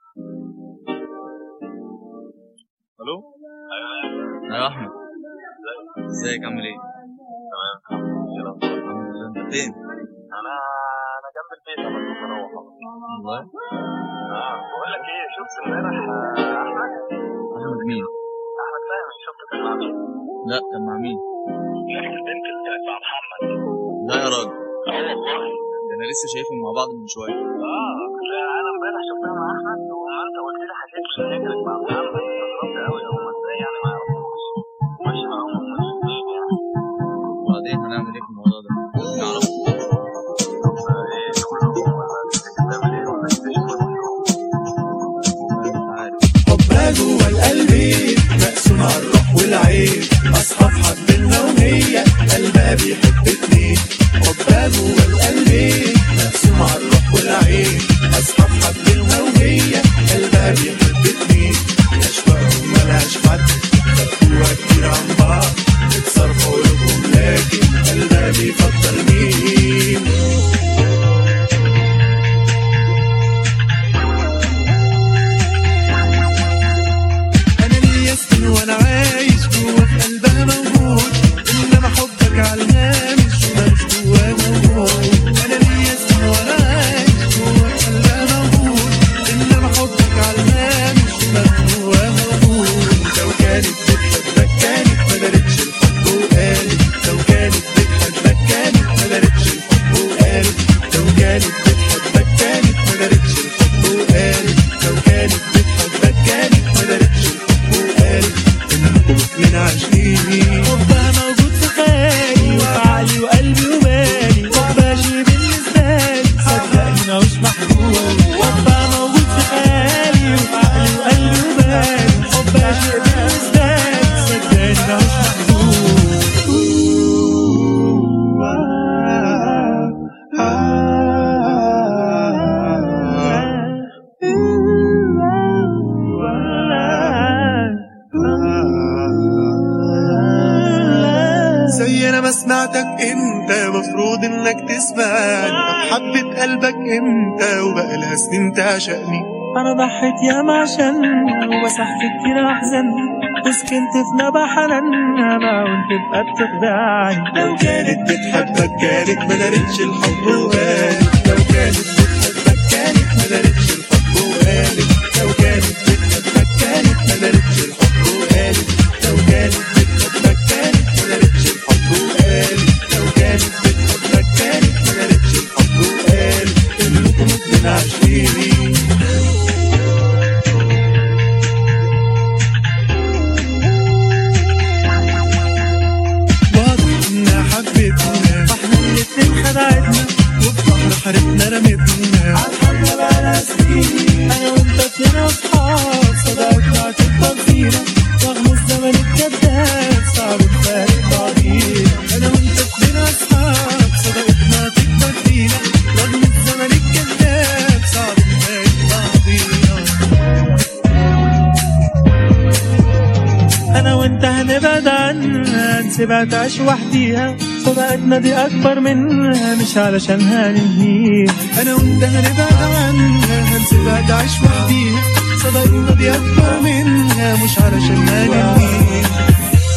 الو ايوه ايوه احمد ازيك عامل ايه تمام الحمد لله الحمد لله انت فين انا انا جنب البيت انا كنت بروح والله اه بقول لك ايه شفت امبارح آه، احمد احمد مين احمد فهمي شفت كان مع مين؟ لا كان مع مين لا البنت اللي كانت مع محمد لا يا راجل اه والله ده انا لسه شايفهم مع بعض من شويه اه لا انا امبارح شفتها مع احمد وما انت قلت لي حكيت لي ان هي كانت مع محمد استغربت قوي هم ازاي يعني ما يعرفوش ماشي معاهم هم الاثنين يعني وبعدين هنعمل ايه في الموضوع ده نعرفه طب ايه تقول لهم ولا تفتكر تعمل ايه ولا تكتشفوا والله مش عارف حبها جوه القلب مقسوم على الروح والعين اصحاب حبنا وهي قلبها بيحب اتنين حبها جوه القلب مقسوم على الروح والعين اصحاب حبنا وهي قلبها بيحب اتنين اشواقهم ملهاش حد خدوها كتير عن بعض اتصرفوا قلوبهم لكن قلبها بيفضل مين انا ليا سنين وانا عايش جوه في قلبها موجود انما حبك على الهامش ومالوش جواه موجود انا ليا سنين وانا عايش جوه في قلبها موجود انما حبك على الهامش ومالوش جواه موجود لو كانت بتحبك كانت ما دارتش الحب وقالت لو كانت بتحبك كانت ما دارتش الحب وقالت لو كانت بتحبك كانت ما دارتش الحب وقالت لو كانت بتحبك كانت ما دارتش الحب وقالت انكم اتنين عاشقين حبها موجود في خيالي وفي عقلي وقلبي وبالي حبها شي بالنسبة لي صدقني ماهوش محدود حبها موجود في خيالي وفي عقلي وقلبي وبالي حبها شي بالنسبة لي صدقني ماهوش زي انا ما سمعتك انت مفروض انك تسمعني طب حبة قلبك انت وبقى لها سنين تعشقني انا ضحيت ياما عشان ومسحت كتير احزان وسكنت في نبع حنانها معقول تبقى بتخدعني لو كانت بتحبك كانت ما دارتش الحب وقالت لو كانت بتحبك كانت ما دارتش الحب وقالت لو كانت بتحبك كانت ما دارتش الحب وقالت لو كانت بتحبك كانت ما دارتش الحب وقالت لو كانت بتحبك كانت ما دارتش الحب وقالت انكم اتنين عاشقين واضح انها حبتنا احنا الاتنين خدعتنا وبحر حارتنا رمتنا عالحب بقالها سنين انا وانت اتنين اصحاب صداقتنا هتفضل فينا رغم الزمن الكذاب صعب نفارق بعضينا انا وانت اتنين اصحاب صداقتنا تكبر فينا رغم الزمن الكذاب صعب نفارق بعضينا انا وانت هنبعد عنها نسيبها تعيش وحديها صداقتنا دي اكبر منها مش علشان هننهيها انا وانت هنبعد عنها هنسيبها تعيش وحديها صداقتنا دي اكبر منها مش علشان هننهيها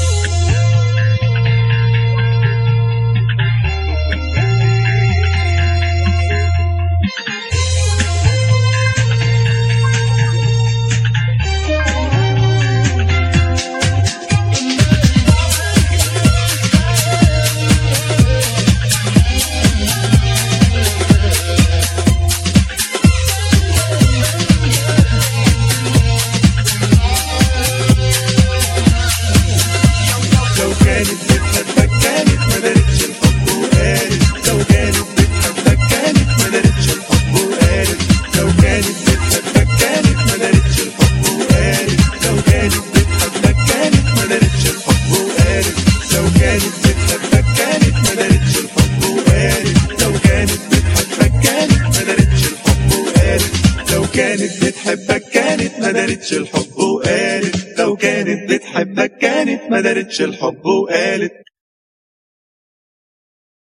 لو كانت بتحبك كانت ما دارتش الحب وقالت لو كانت بتحبك كانت ما دارتش الحب وقالت لو كانت بتحبك كانت ما دارتش الحب وقالت لو كانت بتحبك كانت ما دارتش الحب وقالت لو كانت بتحبك كانت ما دارتش الحب وقالت لو كانت بتحبك كانت ما دارتش الحب وقالت لو كانت بتحبك كانت ما دارتش الحب وقالت لو كانت بتحبك كانت ما دارتش الحب وقالت